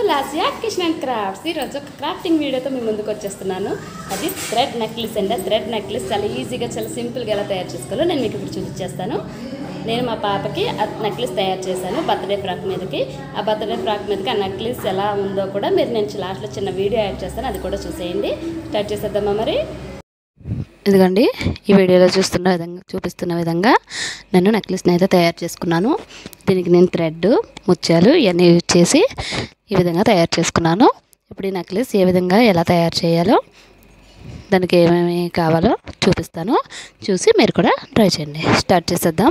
లాసియా Kishan and crafts ఈరోజు ఒక crafting వీడియోతో మీ ముందుకు వచ్చేస్తున్నాను అది థ్రెడ్ నెక్లెస్ అండి థ్రెడ్ నెక్లెస్ చాలా ఈజీగా చాలా సింపుల్గా ఎలా తయారు చేసుకోవాలో నేను మీకు ఇప్పుడు చూపించేస్తాను నేను మా పాపకి ఆ నెక్లెస్ తయారు చేశాను బర్త్డే ఫ్రాక్ మీదకి ఆ బర్త్డే ఫ్రాక్ మీదకి ఆ నెక్లెస్ ఎలా ఉందో కూడా మీరు నేను లాస్ట్లో చిన్న వీడియో యాడ్ చేస్తాను అది కూడా చూసేయండి స్టార్ట్ చేసేద్దామా మరి ఇదిగోండి ఈ వీడియోలో చూస్తున్న విధంగా చూపిస్తున్న విధంగా నేను నెక్లెస్ని అయితే తయారు చేసుకున్నాను దీనికి నేను థ్రెడ్ ముత్యాలు ఇవన్నీ యూజ్ చేసి ఈ విధంగా తయారు చేసుకున్నాను ఇప్పుడు ఈ నెక్లెస్ ఏ విధంగా ఎలా తయారు చేయాలో దానికి ఏమేమి కావాలో చూపిస్తాను చూసి మీరు కూడా ట్రై చేయండి స్టార్ట్ చేసేద్దాం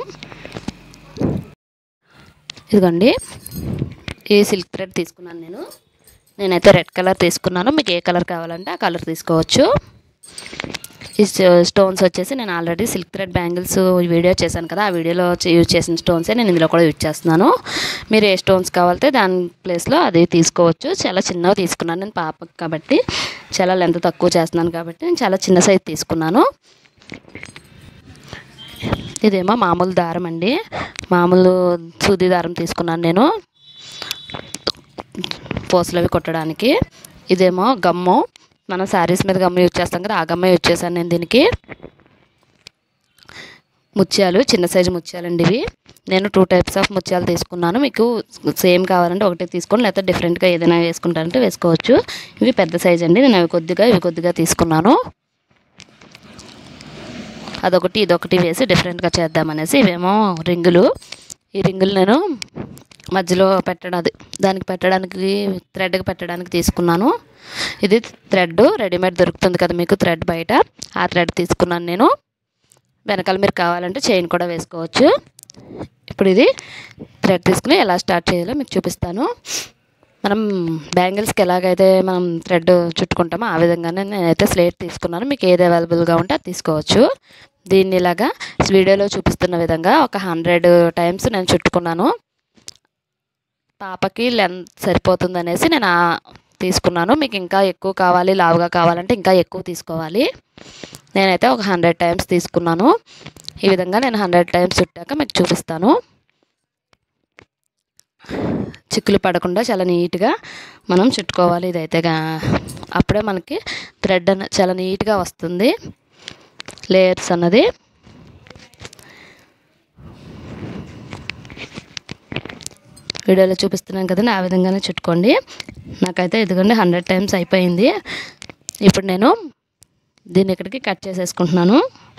ఇదిగోండి ఈ సిల్క్ థ్రెడ్ తీసుకున్నాను నేను నేనైతే రెడ్ కలర్ తీసుకున్నాను మీకు ఏ కలర్ కావాలంటే ఆ కలర్ తీసుకోవచ్చు ఈ స్టోన్స్ వచ్చేసి నేను already silk thread bangles video చేశాను కదా ఆ వీడియోలో యూజ్ చేసిన స్టోన్సే నేను ఇందులో కూడా యూజ్ చేస్తున్నాను మీరు ఏ స్టోన్స్ కావాలితే దాని ప్లేస్లో అది తీసుకోవచ్చు చాలా చిన్నవి తీసుకున్నాను నేను పాపకి కాబట్టి చాలా లెంత్ తక్కువ చేస్తున్నాను కాబట్టి నేను చాలా చిన్న సైజ్ తీసుకున్నాను ఇదేమో మామూలు దారం అండి మామూలు సూది దారం తీసుకున్నాను నేను పూసలు అవి కొట్టడానికి ఇదేమో గమ్ము మనం శారీస్ మీద గమ్మ యూజ్ చేస్తాం కదా ఆ గమ్మ యూజ్ చేశాను నేను దీనికి ముత్యాలు చిన్న సైజు ముత్యాలండి ఇవి నేను టూ టైప్స్ ఆఫ్ ముత్యాలు తీసుకున్నాను మీకు సేమ్ కావాలంటే ఒకటి తీసుకోండి లేకపోతే డిఫరెంట్గా ఏదైనా వేసుకుంటారంటే వేసుకోవచ్చు ఇవి పెద్ద సైజ్ అండి నేను అవి కొద్దిగా ఇవి కొద్దిగా తీసుకున్నాను అదొకటి ఇదొకటి వేసి డిఫరెంట్గా చేద్దామనేసి ఇవేమో రింగులు ఈ రింగులు నేను మధ్యలో పెట్టడం అది దానికి పెట్టడానికి థ్రెడ్కి పెట్టడానికి తీసుకున్నాను ఇది థ్రెడ్ రెడీమేడ్ దొరుకుతుంది కదా మీకు థ్రెడ్ బయట ఆ థ్రెడ్ తీసుకున్నాను నేను వెనకాల మీరు కావాలంటే చైన్ కూడా వేసుకోవచ్చు ఇప్పుడు ఇది థ్రెడ్ తీసుకుని ఎలా స్టార్ట్ చేయాలో మీకు చూపిస్తాను మనం బ్యాంగిల్స్కి ఎలాగైతే మనం థ్రెడ్ చుట్టుకుంటామో ఆ విధంగానే నేనైతే స్లేట్ తీసుకున్నాను మీకు ఏది అవైలబుల్గా ఉంటే అది తీసుకోవచ్చు దీన్ని ఇలాగా వీడియోలో చూపిస్తున్న విధంగా ఒక హండ్రెడ్ టైమ్స్ నేను చుట్టుకున్నాను పాపకి లెంత్ సరిపోతుంది అనేసి నేను తీసుకున్నాను మీకు ఇంకా ఎక్కువ కావాలి లావుగా కావాలంటే ఇంకా ఎక్కువ తీసుకోవాలి నేనైతే ఒక హండ్రెడ్ టైమ్స్ తీసుకున్నాను ఈ విధంగా నేను హండ్రెడ్ టైమ్స్ చుట్టాక మీకు చూపిస్తాను చిక్కులు పడకుండా చాలా నీట్గా మనం చుట్టుకోవాలి ఇదైతే అప్పుడే మనకి థ్రెడ్ అన్న చాలా నీట్గా వస్తుంది లేయర్స్ అన్నది వీడియోలో చూపిస్తున్నాను కదండి ఆ విధంగానే చుట్టుకోండి నాకైతే ఇదిగోండి హండ్రెడ్ టైమ్స్ అయిపోయింది ఇప్పుడు నేను దీన్ని ఇక్కడికి కట్ చేసేసుకుంటున్నాను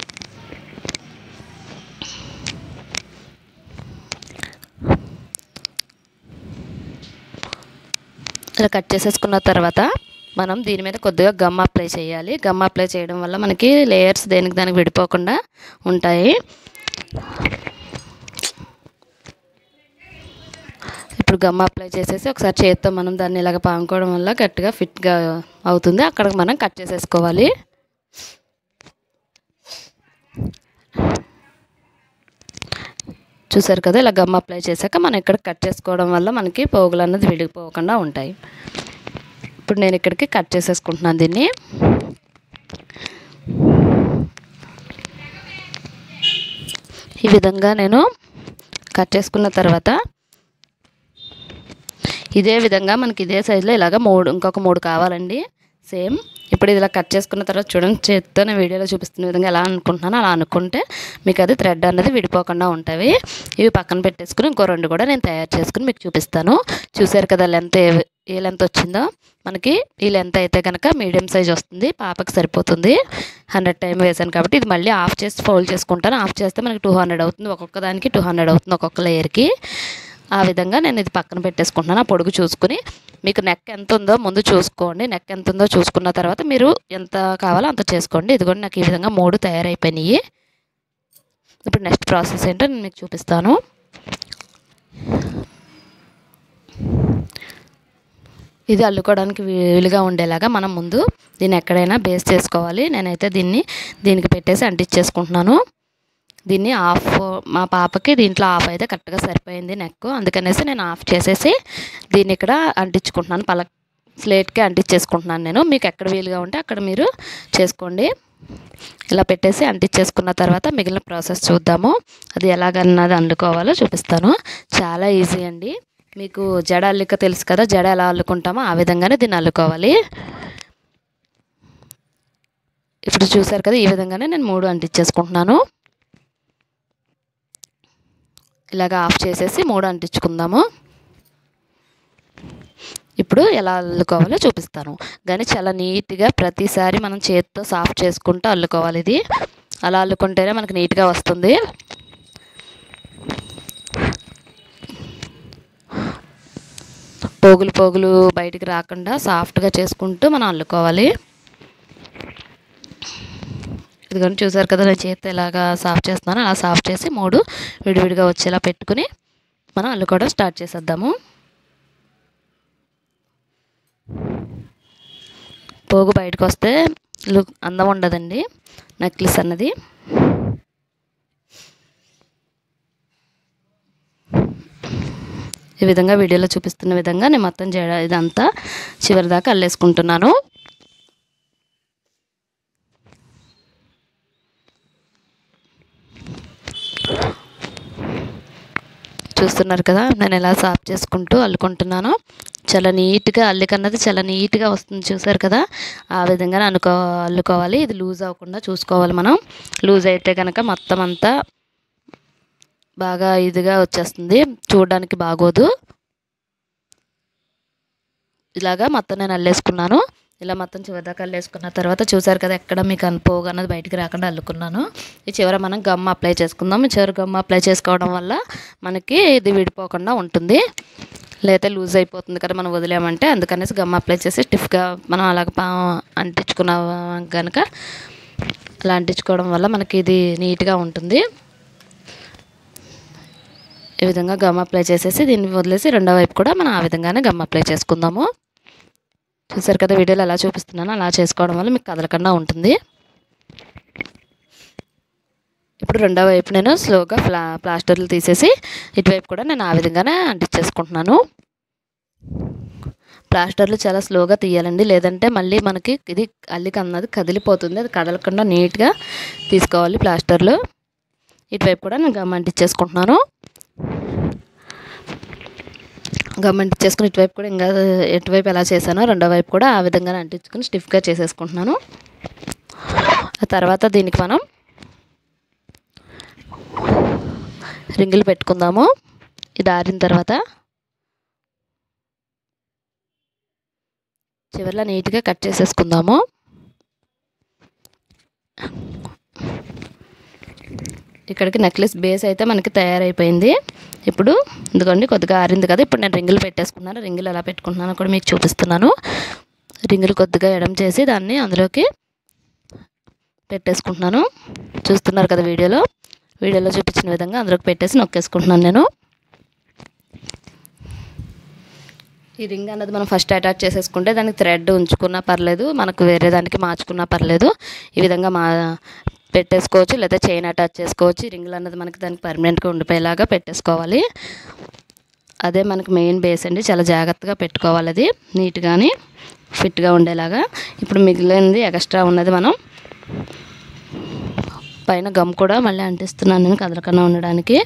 ఇలా కట్ చేసేసుకున్న తర్వాత మనం దీని మీద కొద్దిగా గమ్ అప్లై చేయాలి గమ్ అప్లై చేయడం వల్ల మనకి లేయర్స్ దేనికి దానికి విడిపోకుండా ఉంటాయి ఇప్పుడు గమ్ అప్లై చేసేసి ఒకసారి చేతితో మనం దాన్ని ఇలాగ పాముకోవడం వల్ల గట్టిగా ఫిట్గా అవుతుంది అక్కడ మనం కట్ చేసేసుకోవాలి చూసారు కదా ఇలా గమ్ అప్లై చేశాక మనం ఇక్కడ కట్ చేసుకోవడం వల్ల మనకి పోగులు అన్నది విడిపోకుండా ఉంటాయి ఇప్పుడు నేను ఇక్కడికి కట్ చేసేసుకుంటున్నాను దీన్ని ఈ విధంగా నేను కట్ చేసుకున్న తర్వాత ఇదే విధంగా మనకి ఇదే సైజులో ఇలాగ మూడు ఇంకొక మూడు కావాలండి సేమ్ ఇప్పుడు ఇలా కట్ చేసుకున్న తర్వాత చూడండి చేత్తో నేను వీడియోలో చూపిస్తున్న విధంగా ఎలా అనుకుంటున్నానో అలా అనుకుంటే మీకు అది థ్రెడ్ అనేది విడిపోకుండా ఉంటాయి ఇవి పక్కన పెట్టేసుకుని ఇంకో రెండు కూడా నేను తయారు చేసుకుని మీకు చూపిస్తాను చూసారు కదా లెంత్ ఏ ఏ లెంత్ వచ్చిందో మనకి ఈ లెంత్ అయితే కనుక మీడియం సైజ్ వస్తుంది పాపకి సరిపోతుంది హండ్రెడ్ టైం వేసాను కాబట్టి ఇది మళ్ళీ ఆఫ్ చేసి ఫోల్డ్ చేసుకుంటాను ఆఫ్ చేస్తే మనకి టూ హండ్రెడ్ అవుతుంది ఒక్కొక్క దానికి టూ హండ్రెడ్ అవుతుంది ఒక్కొక్క లేయర్కి ఆ విధంగా నేను ఇది పక్కన పెట్టేసుకుంటున్నాను ఆ పొడుగు చూసుకుని మీకు నెక్ ఎంత ఉందో ముందు చూసుకోండి నెక్ ఎంత ఉందో చూసుకున్న తర్వాత మీరు ఎంత కావాలో అంత చేసుకోండి ఇదిగోండి నాకు ఈ విధంగా మూడు తయారైపోయినాయి ఇప్పుడు నెక్స్ట్ ప్రాసెస్ ఏంటో నేను మీకు చూపిస్తాను ఇది అల్లుకోవడానికి వీలుగా ఉండేలాగా మనం ముందు దీన్ని ఎక్కడైనా బేస్ చేసుకోవాలి నేనైతే దీన్ని దీనికి పెట్టేసి అంటించేసుకుంటున్నాను దీన్ని ఆఫ్ మా పాపకి దీంట్లో ఆఫ్ అయితే కరెక్ట్గా సరిపోయింది నెక్ అందుకనేసి నేను ఆఫ్ చేసేసి దీన్ని ఇక్కడ అంటించుకుంటున్నాను పల స్లేట్కి అంటించేసుకుంటున్నాను నేను మీకు ఎక్కడ వీలుగా ఉంటే అక్కడ మీరు చేసుకోండి ఇలా పెట్టేసి అంటించేసుకున్న తర్వాత మిగిలిన ప్రాసెస్ చూద్దాము అది ఎలాగన్నది అందుకోవాలో చూపిస్తాను చాలా ఈజీ అండి మీకు జడ అల్లిక తెలుసు కదా జడ ఎలా అల్లుకుంటామో ఆ విధంగానే దీన్ని అల్లుకోవాలి ఇప్పుడు చూసారు కదా ఈ విధంగానే నేను మూడు అంటించేసుకుంటున్నాను ఇలాగ ఆఫ్ చేసేసి మూడు అంటించుకుందాము ఇప్పుడు ఎలా అల్లుకోవాలో చూపిస్తాను కానీ చాలా నీట్గా ప్రతిసారి మనం చేతితో సాఫ్ట్ చేసుకుంటూ అల్లుకోవాలి ఇది అలా అల్లుకుంటేనే మనకు నీట్గా వస్తుంది పోగులు పోగులు బయటికి రాకుండా సాఫ్ట్గా చేసుకుంటూ మనం అల్లుకోవాలి ఇదిగోని చూసారు కదా నేను చేతి ఎలాగా సాఫ్ట్ చేస్తున్నాను అలా సాఫ్ట్ చేసి మూడు విడివిడిగా వచ్చేలా పెట్టుకుని మనం అల్లుకోవడం స్టార్ట్ చేసేద్దాము పోగు బయటకు వస్తే లుక్ అందం ఉండదండి నెక్లెస్ అన్నది ఈ విధంగా వీడియోలో చూపిస్తున్న విధంగా నేను మొత్తం జడ ఇదంతా చివరి దాకా అల్లేసుకుంటున్నాను చూస్తున్నారు కదా నేను ఎలా సాఫ్ చేసుకుంటూ అల్లుకుంటున్నాను చాలా నీట్గా అల్లికన్నది చాలా నీట్గా వస్తుంది చూసారు కదా ఆ విధంగా అనుకో అల్లుకోవాలి ఇది లూజ్ అవ్వకుండా చూసుకోవాలి మనం లూజ్ అయితే కనుక మొత్తం అంతా బాగా ఇదిగా వచ్చేస్తుంది చూడడానికి బాగోదు ఇలాగా మొత్తం నేను అల్లేసుకున్నాను ఇలా మొత్తం చివరిదాకా అల్లేసుకున్న తర్వాత చూసారు కదా ఎక్కడ మీకు అనుపోగా అన్నది బయటికి రాకుండా అల్లుకున్నాను ఈ చివర మనం గమ్ అప్లై చేసుకుందాం ఈ చివరి గమ్ అప్లై చేసుకోవడం వల్ల మనకి ఇది విడిపోకుండా ఉంటుంది లేదా లూజ్ అయిపోతుంది కదా మనం వదిలేమంటే అందుకనేసి గమ్ అప్లై చేసి స్టిఫ్గా మనం అలాగ అంటించుకున్న కనుక అలా అంటించుకోవడం వల్ల మనకి ఇది నీట్గా ఉంటుంది ఈ విధంగా గమ్ అప్లై చేసేసి దీన్ని వదిలేసి రెండో వైపు కూడా మనం ఆ విధంగానే గమ్ అప్లై చేసుకుందాము చూసారు కదా వీడియోలో ఎలా చూపిస్తున్నాను అలా చేసుకోవడం వల్ల మీకు కదలకుండా ఉంటుంది ఇప్పుడు రెండో వైపు నేను స్లోగా ప్లా ప్లాస్టర్లు తీసేసి ఇటువైపు కూడా నేను ఆ విధంగానే అంటించేసుకుంటున్నాను ప్లాస్టర్లు చాలా స్లోగా తీయాలండి లేదంటే మళ్ళీ మనకి ఇది అల్లిక అన్నది కదిలిపోతుంది అది కదలకుండా నీట్గా తీసుకోవాలి ప్లాస్టర్లు ఇటువైపు కూడా నేను గమ్ అంటించేసుకుంటున్నాను గమ్ అంటించేసుకుని ఇటువైపు కూడా ఇంకా ఎటువైపు ఎలా చేశానో రెండో వైపు కూడా ఆ విధంగానే అంటించుకుని స్టిఫ్గా చేసేసుకుంటున్నాను ఆ తర్వాత దీనికి మనం రింగులు పెట్టుకుందాము ఇది ఆరిన తర్వాత చివరిలో నీట్గా కట్ చేసేసుకుందాము ఇక్కడికి నెక్లెస్ బేస్ అయితే మనకి తయారైపోయింది ఇప్పుడు ఎందుకండి కొద్దిగా ఆరింది కదా ఇప్పుడు నేను రింగులు పెట్టేసుకున్నాను రింగులు ఎలా పెట్టుకుంటున్నానో కూడా మీకు చూపిస్తున్నాను రింగులు కొద్దిగా ఎడం చేసి దాన్ని అందులోకి పెట్టేసుకుంటున్నాను చూస్తున్నారు కదా వీడియోలో వీడియోలో చూపించిన విధంగా అందులోకి పెట్టేసి నొక్కేసుకుంటున్నాను నేను ఈ రింగ్ అన్నది మనం ఫస్ట్ అటాచ్ చేసేసుకుంటే దానికి థ్రెడ్ ఉంచుకున్నా పర్లేదు మనకు వేరే దానికి మార్చుకున్నా పర్లేదు ఈ విధంగా మా పెట్టేసుకోవచ్చు లేదా చైన్ అటాచ్ చేసుకోవచ్చు ఈ రింగులు అన్నది మనకి దానికి పర్మనెంట్గా ఉండిపోయేలాగా పెట్టేసుకోవాలి అదే మనకి మెయిన్ బేస్ అండి చాలా జాగ్రత్తగా పెట్టుకోవాలి అది నీట్గాని ఫిట్గా ఉండేలాగా ఇప్పుడు మిగిలినది ఎక్స్ట్రా ఉన్నది మనం పైన గమ్ కూడా మళ్ళీ అంటిస్తున్నాను నేను కదలకుండా ఉండడానికి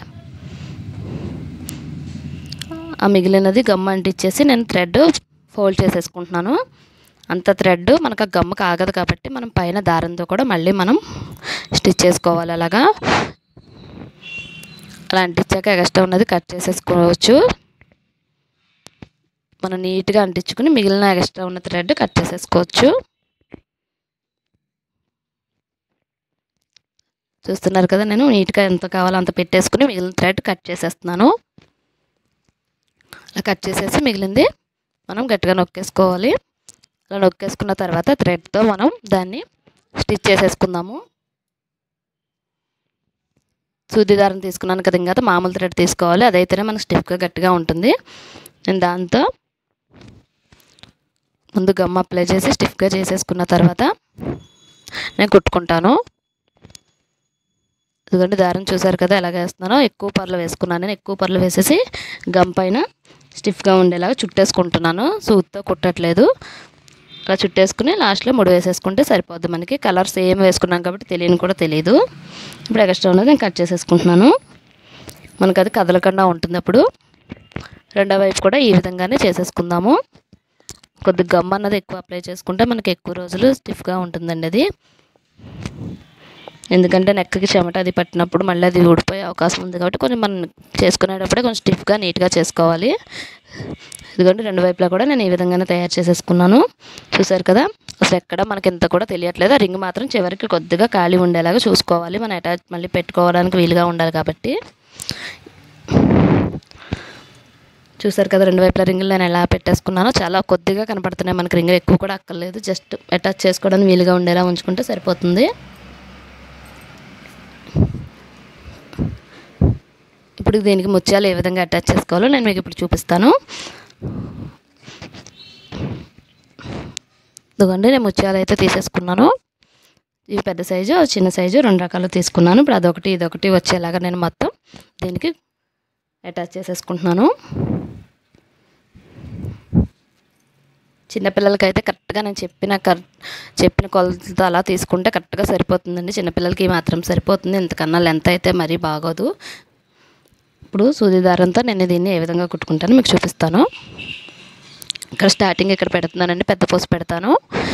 ఆ మిగిలినది గమ్ అంటించేసి నేను థ్రెడ్ ఫోల్డ్ చేసేసుకుంటున్నాను అంత థ్రెడ్ మనకు ఆ గమ్ముకు ఆగదు కాబట్టి మనం పైన దారంతో కూడా మళ్ళీ మనం స్టిచ్ చేసుకోవాలి అలాగా అలా అంటించాక ఎక్స్ట్రా ఉన్నది కట్ చేసేసుకోవచ్చు మనం నీట్గా అంటించుకుని మిగిలిన ఎక్స్ట్రా ఉన్న థ్రెడ్ కట్ చేసేసుకోవచ్చు చూస్తున్నారు కదా నేను నీట్గా ఎంత కావాలో అంత పెట్టేసుకుని మిగిలిన థ్రెడ్ కట్ చేసేస్తున్నాను అలా కట్ చేసేసి మిగిలింది మనం గట్టిగా నొక్కేసుకోవాలి అలా నొక్కేసుకున్న తర్వాత థ్రెడ్తో మనం దాన్ని స్టిచ్ చేసేసుకుందాము సూది దారం తీసుకున్నాను కదా ఇంకా మామూలు థ్రెడ్ తీసుకోవాలి అదైతేనే మనకు స్టిఫ్గా గట్టిగా ఉంటుంది నేను దాంతో ముందు గమ్ అప్లై చేసి స్టిఫ్గా చేసేసుకున్న తర్వాత నేను కుట్టుకుంటాను ఎందుకంటే దారం చూసారు కదా ఎలాగ వేస్తున్నానో ఎక్కువ పర్లు వేసుకున్నాను నేను ఎక్కువ పర్లు వేసేసి గమ్ పైన స్టిఫ్గా ఉండేలాగా చుట్టేసుకుంటున్నాను సూత్తో కుట్టట్లేదు అలా చుట్టేసుకుని లాస్ట్లో ముడి వేసేసుకుంటే సరిపోద్ది మనకి కలర్ సేమ్ వేసుకున్నాం కాబట్టి తెలియని కూడా తెలియదు ఇప్పుడు ఎక్స్ట్రా ఉన్నది నేను కట్ చేసేసుకుంటున్నాను మనకు అది కదలకుండా ఉంటుంది అప్పుడు రెండో వైపు కూడా ఈ విధంగానే చేసేసుకుందాము కొద్దిగా గమ్ అన్నది ఎక్కువ అప్లై చేసుకుంటే మనకి ఎక్కువ రోజులు స్టిఫ్గా ఉంటుందండి అది ఎందుకంటే నెక్కకి చెమట అది పట్టినప్పుడు మళ్ళీ అది ఊడిపోయే అవకాశం ఉంది కాబట్టి కొంచెం మనం చేసుకునేటప్పుడే కొంచెం స్టిఫ్గా నీట్గా చేసుకోవాలి ఇదిగోండి రెండు వైపులా కూడా నేను ఈ విధంగానే తయారు చేసేసుకున్నాను చూసారు కదా అసలు ఎక్కడ మనకి ఇంత కూడా తెలియట్లేదు ఆ రింగ్ మాత్రం చివరికి కొద్దిగా ఖాళీ ఉండేలాగా చూసుకోవాలి మనం అటాచ్ మళ్ళీ పెట్టుకోవడానికి వీలుగా ఉండాలి కాబట్టి చూసారు కదా రెండు వైపుల రింగులు నేను ఎలా పెట్టేసుకున్నానో చాలా కొద్దిగా కనపడుతున్నాయి మనకి రింగులు ఎక్కువ కూడా అక్కర్లేదు జస్ట్ అటాచ్ చేసుకోవడానికి వీలుగా ఉండేలా ఉంచుకుంటే సరిపోతుంది ఇప్పుడు దీనికి ముత్యాలు ఏ విధంగా అటాచ్ చేసుకోవాలో నేను మీకు ఇప్పుడు చూపిస్తాను ఇదిగోండి నేను ముత్యాలు అయితే తీసేసుకున్నాను ఇవి పెద్ద సైజు చిన్న సైజు రెండు రకాలు తీసుకున్నాను ఇప్పుడు అదొకటి ఇదొకటి వచ్చేలాగా నేను మొత్తం దీనికి అటాచ్ చేసేసుకుంటున్నాను చిన్నపిల్లలకైతే కరెక్ట్గా నేను చెప్పిన కర్ చెప్పిన కొలతతో అలా తీసుకుంటే కరెక్ట్గా సరిపోతుందండి చిన్నపిల్లలకి ఈ మాత్రం సరిపోతుంది ఇంతకన్నా లెంత్ అయితే మరీ బాగోదు ఇప్పుడు సూది దారంతో నేను దీన్ని ఏ విధంగా కుట్టుకుంటానో మీకు చూపిస్తాను ఇక్కడ స్టార్టింగ్ ఇక్కడ పెడుతున్నానండి పెద్ద పోసు పెడతాను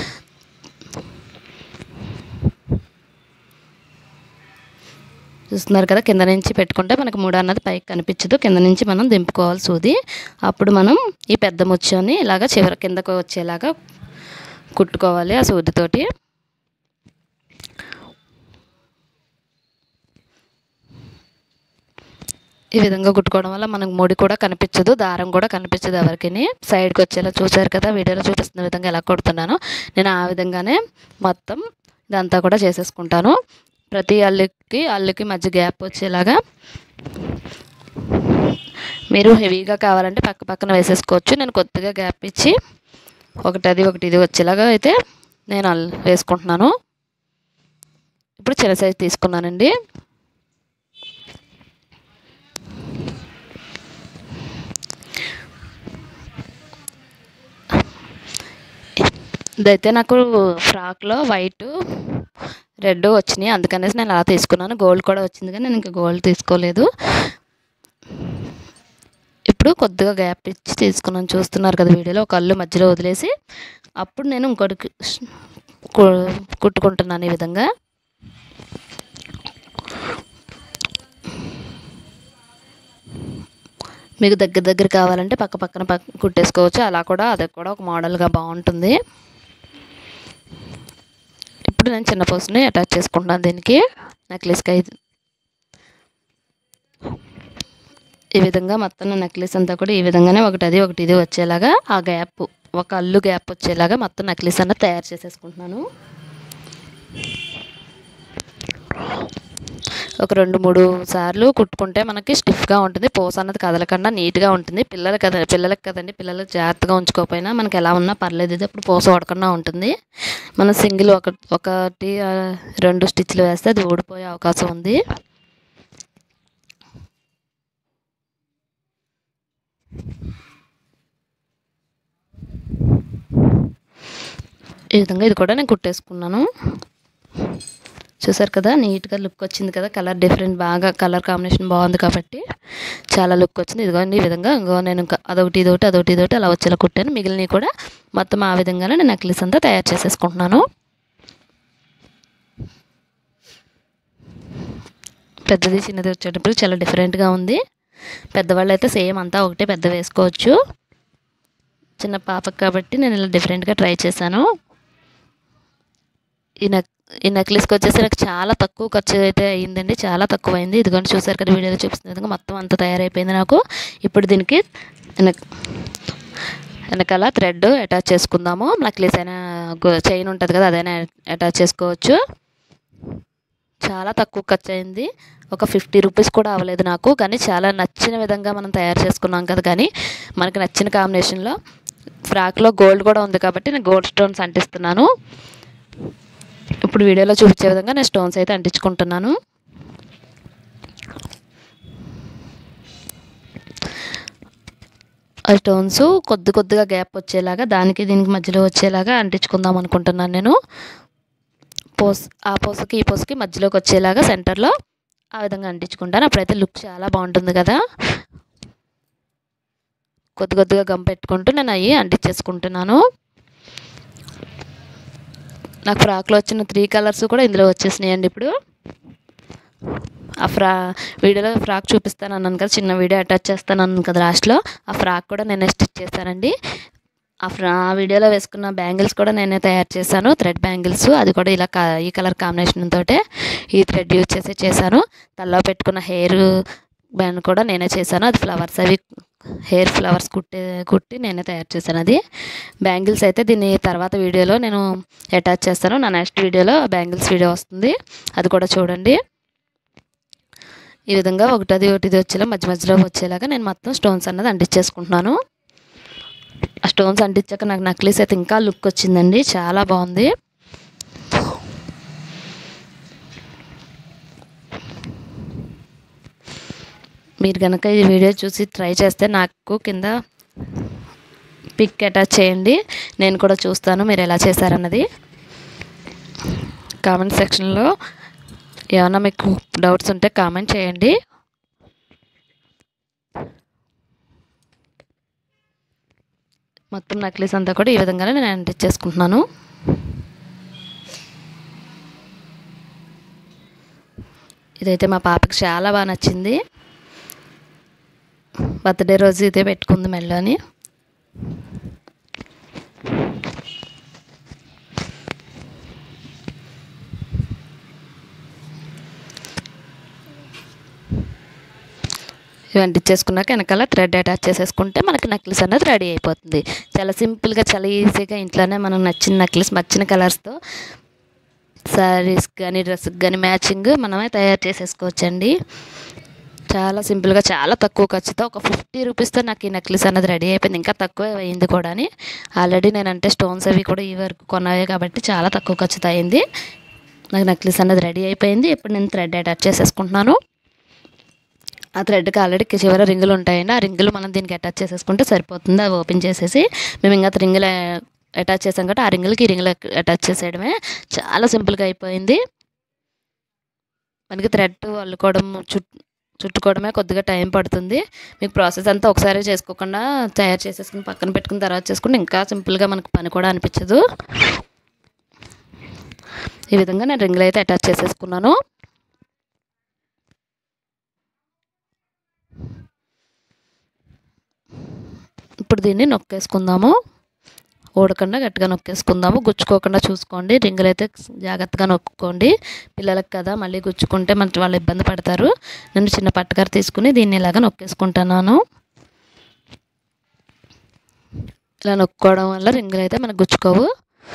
చూస్తున్నారు కదా కింద నుంచి పెట్టుకుంటే మనకు మూడు అన్నది పైకి కనిపించదు కింద నుంచి మనం దింపుకోవాలి సూది అప్పుడు మనం ఈ పెద్ద ముత్యాన్ని ఇలాగ చివరి కిందకు వచ్చేలాగా కుట్టుకోవాలి ఆ సూదితోటి ఈ విధంగా కుట్టుకోవడం వల్ల మనకు ముడి కూడా కనిపించదు దారం కూడా కనిపించదు ఎవరికి సైడ్కి వచ్చేలా చూసారు కదా వీడియోలో చూపిస్తున్న విధంగా ఎలా కొడుతున్నానో నేను ఆ విధంగానే మొత్తం ఇదంతా కూడా చేసేసుకుంటాను ప్రతి అల్లుకి అల్లుకి మధ్య గ్యాప్ వచ్చేలాగా మీరు హెవీగా కావాలంటే పక్క పక్కన వేసేసుకోవచ్చు నేను కొద్దిగా గ్యాప్ ఇచ్చి ఒకటి అది ఒకటి ఇది వచ్చేలాగా అయితే నేను అల్ వేసుకుంటున్నాను ఇప్పుడు చిన్న సైజు తీసుకున్నానండి ఇదైతే నాకు ఫ్రాక్లో వైట్ రెడ్ వచ్చినాయి అందుకనేసి నేను అలా తీసుకున్నాను గోల్డ్ కూడా వచ్చింది కానీ నేను ఇంకా గోల్డ్ తీసుకోలేదు ఇప్పుడు కొద్దిగా గ్యాప్ ఇచ్చి తీసుకున్నాను చూస్తున్నారు కదా వీడియోలో ఒక కళ్ళు మధ్యలో వదిలేసి అప్పుడు నేను ఇంకోటి కుట్టుకుంటున్నాను ఈ విధంగా మీకు దగ్గర దగ్గర కావాలంటే పక్క పక్కన పక్క కుట్టేసుకోవచ్చు అలా కూడా అది కూడా ఒక మోడల్గా బాగుంటుంది ఇప్పుడు నేను చిన్న పోస్ట్ని అటాచ్ చేసుకుంటాను దీనికి నెక్లెస్కి అయితే ఈ విధంగా మొత్తం నెక్లెస్ అంతా కూడా ఈ విధంగానే ఒకటి అది ఒకటి ఇది వచ్చేలాగా ఆ గ్యాప్ ఒక అల్లు గ్యాప్ వచ్చేలాగా మొత్తం నెక్లెస్ అన్న తయారు చేసేసుకుంటున్నాను ఒక రెండు మూడు సార్లు కుట్టుకుంటే మనకి స్టిఫ్గా ఉంటుంది పోస్ అన్నది కదలకుండా నీట్గా ఉంటుంది పిల్లలు కదా పిల్లలకి కదండి పిల్లలు జాగ్రత్తగా ఉంచుకోకపోయినా మనకి ఎలా ఉన్నా పర్లేదు ఇది అప్పుడు పోస పడకుండా ఉంటుంది మనం సింగిల్ ఒక ఒకటి ఆ, రెండు స్టిచ్లు వేస్తే అది ఊడిపోయే అవకాశం ఉంది ఈ విధంగా ఇది కూడా నేను కుట్టేసుకున్నాను చూసారు కదా నీట్గా లుక్ వచ్చింది కదా కలర్ డిఫరెంట్ బాగా కలర్ కాంబినేషన్ బాగుంది కాబట్టి చాలా లుక్ వచ్చింది ఇదిగోండి ఈ విధంగా ఇంకో నేను ఇంకా అదొకటి ఇదొకటి అదొకటి ఇదొకటి అలా వచ్చేలా కుట్టాను మిగిలినవి కూడా మొత్తం ఆ విధంగానే నేను నెక్లెస్ అంతా తయారు చేసేసుకుంటున్నాను పెద్దది చిన్నది వచ్చేటప్పుడు చాలా డిఫరెంట్గా ఉంది పెద్దవాళ్ళు అయితే సేమ్ అంతా ఒకటే పెద్ద వేసుకోవచ్చు చిన్న పాపకి కాబట్టి నేను ఇలా డిఫరెంట్గా ట్రై చేశాను ఈ నెక్ ఈ నెక్లెస్కి వచ్చేసి నాకు చాలా తక్కువ ఖర్చు అయితే అయ్యిందండి చాలా తక్కువ అయింది ఇదిగోండి చూసారు కదా వీడియోలో చూపిస్తున్న విధంగా మొత్తం అంతా తయారైపోయింది నాకు ఇప్పుడు దీనికి వెనక్ వెనకాల థ్రెడ్ అటాచ్ చేసుకుందాము నెక్లెస్ అయినా చైన్ ఉంటుంది కదా అదైనా అటాచ్ చేసుకోవచ్చు చాలా తక్కువ ఖర్చు అయింది ఒక ఫిఫ్టీ రూపీస్ కూడా అవ్వలేదు నాకు కానీ చాలా నచ్చిన విధంగా మనం తయారు చేసుకున్నాం కదా కానీ మనకి నచ్చిన కాంబినేషన్లో ఫ్రాక్లో గోల్డ్ కూడా ఉంది కాబట్టి నేను గోల్డ్ స్టోన్స్ అంటిస్తున్నాను ఇప్పుడు వీడియోలో చూపించే విధంగా నేను స్టోన్స్ అయితే అంటించుకుంటున్నాను ఆ స్టోన్స్ కొద్ది కొద్దిగా గ్యాప్ వచ్చేలాగా దానికి దీనికి మధ్యలో వచ్చేలాగా అంటించుకుందాం అనుకుంటున్నాను నేను పోస్ ఆ పోసకి ఈ పోసకి మధ్యలోకి వచ్చేలాగా సెంటర్లో ఆ విధంగా అంటించుకుంటాను అప్పుడైతే లుక్ చాలా బాగుంటుంది కదా కొద్ది కొద్దిగా గమ్ పెట్టుకుంటూ నేను అవి అంటించేసుకుంటున్నాను నాకు ఫ్రాక్లో వచ్చిన త్రీ కలర్స్ కూడా ఇందులో వచ్చేసినాయండి ఇప్పుడు ఆ ఫ్రా వీడియోలో ఫ్రాక్ చూపిస్తాను అన్నాను కదా చిన్న వీడియో అటాచ్ చేస్తాను అన్నాను కదా లాస్ట్లో ఆ ఫ్రాక్ కూడా నేనే స్టిచ్ చేశానండి ఆ ఫ్రా ఆ వీడియోలో వేసుకున్న బ్యాంగిల్స్ కూడా నేనే తయారు చేశాను థ్రెడ్ బ్యాంగిల్స్ అది కూడా ఇలా కా ఈ కలర్ కాంబినేషన్ తోటే ఈ థ్రెడ్ యూజ్ చేసి చేశాను తలలో పెట్టుకున్న హెయిర్ బ్యాండ్ కూడా నేనే చేశాను అది ఫ్లవర్స్ అవి హెయిర్ ఫ్లవర్స్ కుట్టి కుట్టి నేనే తయారు చేశాను అది బ్యాంగిల్స్ అయితే దీని తర్వాత వీడియోలో నేను అటాచ్ చేస్తాను నా నెక్స్ట్ వీడియోలో బ్యాంగిల్స్ వీడియో వస్తుంది అది కూడా చూడండి ఈ విధంగా ఒకటిది ఒకటిది వచ్చేలా మధ్య మధ్యలో వచ్చేలాగా నేను మొత్తం స్టోన్స్ అన్నది అంటించేసుకుంటున్నాను ఆ స్టోన్స్ అంటించాక నాకు నక్లీస్ అయితే ఇంకా లుక్ వచ్చిందండి చాలా బాగుంది మీరు కనుక ఈ వీడియో చూసి ట్రై చేస్తే నాకు కింద పిక్ అటాచ్ చేయండి నేను కూడా చూస్తాను మీరు ఎలా చేశారన్నది కామెంట్ సెక్షన్లో ఏమైనా మీకు డౌట్స్ ఉంటే కామెంట్ చేయండి మొత్తం నక్లీస్ అంతా కూడా ఈ విధంగానే నేను అంటించేసుకుంటున్నాను ఇదైతే మా పాపకి చాలా బాగా నచ్చింది బర్త్డే రోజు ఇదే పెట్టుకుంది మెల్లోని ఇవి అంటించేసుకున్నాక వెనకాల థ్రెడ్ అటాచ్ చేసేసుకుంటే మనకి నెక్లెస్ అనేది రెడీ అయిపోతుంది చాలా సింపుల్గా చాలా ఈజీగా ఇంట్లోనే మనం నచ్చిన నెక్లెస్ నచ్చిన కలర్స్తో శారీస్ కానీ డ్రెస్కి కానీ మ్యాచింగ్ మనమే తయారు చేసేసుకోవచ్చండి చాలా సింపుల్గా చాలా తక్కువ ఖర్చుతో ఒక ఫిఫ్టీ రూపీస్తో నాకు ఈ నెక్లెస్ అనేది రెడీ అయిపోయింది ఇంకా తక్కువ అయింది కూడా ఆల్రెడీ నేను అంటే స్టోన్స్ అవి కూడా ఈ వరకు కొన్నాయి కాబట్టి చాలా తక్కువ ఖర్చుతో అయింది నాకు నెక్లెస్ అనేది రెడీ అయిపోయింది ఇప్పుడు నేను థ్రెడ్ అటాచ్ చేసేసుకుంటున్నాను ఆ థ్రెడ్కి ఆల్రెడీ చివర రింగులు ఉంటాయండి ఆ రింగులు మనం దీనికి అటాచ్ చేసేసుకుంటే సరిపోతుంది అవి ఓపెన్ చేసేసి మేము ఇంకా రింగులు అటాచ్ చేసాం కాబట్టి ఆ రింగులకి ఈ రింగులు అటాచ్ చేసేయడమే చాలా సింపుల్గా అయిపోయింది మనకి థ్రెడ్ అల్లుకోవడం చుట్టూ చుట్టుకోవడమే కొద్దిగా టైం పడుతుంది మీకు ప్రాసెస్ అంతా ఒకసారి చేసుకోకుండా తయారు చేసేసుకుని పక్కన పెట్టుకుని తర్వాత చేసుకుంటే ఇంకా సింపుల్గా మనకు పని కూడా అనిపించదు ఈ విధంగా నేను రింగులు అయితే అటాచ్ చేసేసుకున్నాను ఇప్పుడు దీన్ని నొక్కేసుకుందాము ఊడకుండా గట్టిగా నొక్కేసుకుందాము గుచ్చుకోకుండా చూసుకోండి రింగులు అయితే జాగ్రత్తగా నొక్కుకోండి పిల్లలకు కదా మళ్ళీ గుచ్చుకుంటే మన వాళ్ళు ఇబ్బంది పడతారు నేను చిన్న పట్టకర తీసుకుని దీన్ని ఇలాగా నొక్కేసుకుంటున్నాను ఇలా నొక్కోవడం వల్ల రింగులు అయితే మనకు గుచ్చుకోవు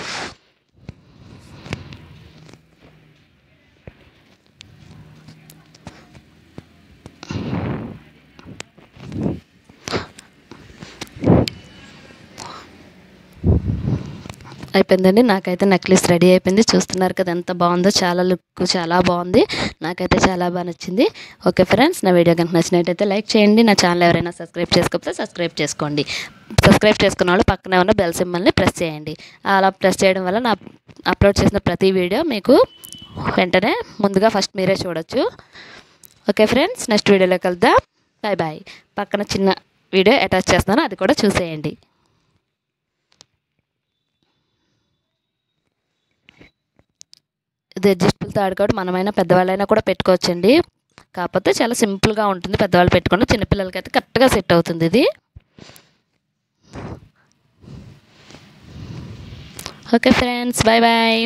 అయిపోయిందండి నాకైతే నెక్లెస్ రెడీ అయిపోయింది చూస్తున్నారు కదా ఎంత బాగుందో చాలా లుక్ చాలా బాగుంది నాకైతే చాలా బాగా నచ్చింది ఓకే ఫ్రెండ్స్ నా వీడియో కనుక నచ్చినట్టయితే లైక్ చేయండి నా ఛానల్ ఎవరైనా సబ్స్క్రైబ్ చేసుకోకపోతే సబ్స్క్రైబ్ చేసుకోండి సబ్స్క్రైబ్ చేసుకున్న వాళ్ళు పక్కనే ఉన్న బెల్ సింబల్ని ప్రెస్ చేయండి అలా ప్రెస్ చేయడం వల్ల నా అప్లోడ్ చేసిన ప్రతి వీడియో మీకు వెంటనే ముందుగా ఫస్ట్ మీరే చూడొచ్చు ఓకే ఫ్రెండ్స్ నెక్స్ట్ వీడియోలో కలుద్దాం బాయ్ బాయ్ పక్కన చిన్న వీడియో అటాచ్ చేస్తాను అది కూడా చూసేయండి ఇది అడ్జస్టబుల్ తాడు కాబట్టి మనమైనా పెద్దవాళ్ళైనా కూడా పెట్టుకోవచ్చండి కాకపోతే చాలా సింపుల్గా ఉంటుంది పెద్దవాళ్ళు పెట్టుకుంటే చిన్నపిల్లలకి అయితే కరెక్ట్గా సెట్ అవుతుంది ఇది ఓకే ఫ్రెండ్స్ బాయ్ బాయ్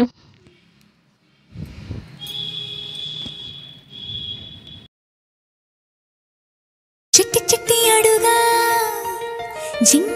చిట్టి చిట్టి అడుగా జింక